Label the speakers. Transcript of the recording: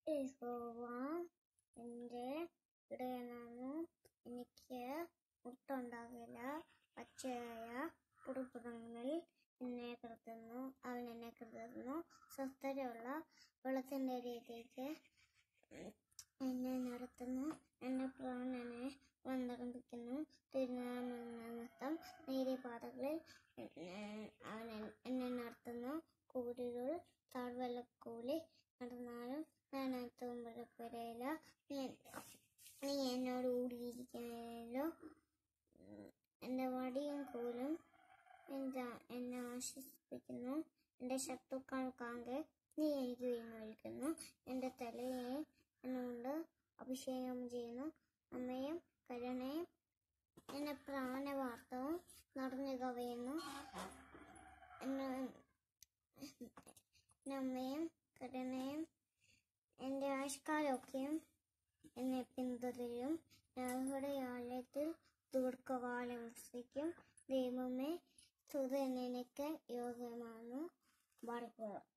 Speaker 1: യഹോവ എൻ്റെ ഇടയനാന്നു എനിക്ക് മുട്ടുണ്ടാകില്ല പച്ചയായ പുറപ്പുറങ്ങളിൽ എന്നെ കിടത്തുന്നു അവൻ എന്നെ കിടത്തുന്നു സ്വസ്ഥതയുള്ള വെള്ളത്തിൻ്റെ രീതിക്ക് എന്നെ നടത്തുന്നു എന്റെ പ്രാണനെ വന്നർപ്പിക്കുന്നു തിരുനാമനിമിത്തം നീതിപാതകളിൽ അവൻ എൻ- എന്നെ നടത്തുന്നു കൂടികൾ താഴ്വലക്കൂലി നടന്നാലും ഞാൻ തുമ്പരപ്പുരയില്ല നീ നീ എന്നോട് കൂടിയിരിക്കണല്ലോ എൻ്റെ വടിയും കോലും എൻ്റെ എന്നെ ആശ്വസിപ്പിക്കുന്നു എൻ്റെ ശത്രുക്കൾക്കാകെ നീ എനിക്ക് വിളിക്കുന്നു എൻ്റെ തലയെ എന്നുകൊണ്ട് അഭിഷേകം ചെയ്യുന്നു അമ്മയും കരുണയും എന്നെ പ്രാണവാർത്തവും നിറഞ്ഞു കവിയുന്നു എന്നെ എൻ്റെ അമ്മയും കരുണയും എൻ്റെ ആഷ്കാലൊക്കെയും എന്നെ പിന്തുടരും ഞങ്ങളുടെ ആലയത്തിൽ ദീർഘകാലം വസിക്കും ദൈവമേ സ്തുതി നിനക്ക് യോഗ്യമാണ് വർക്കുക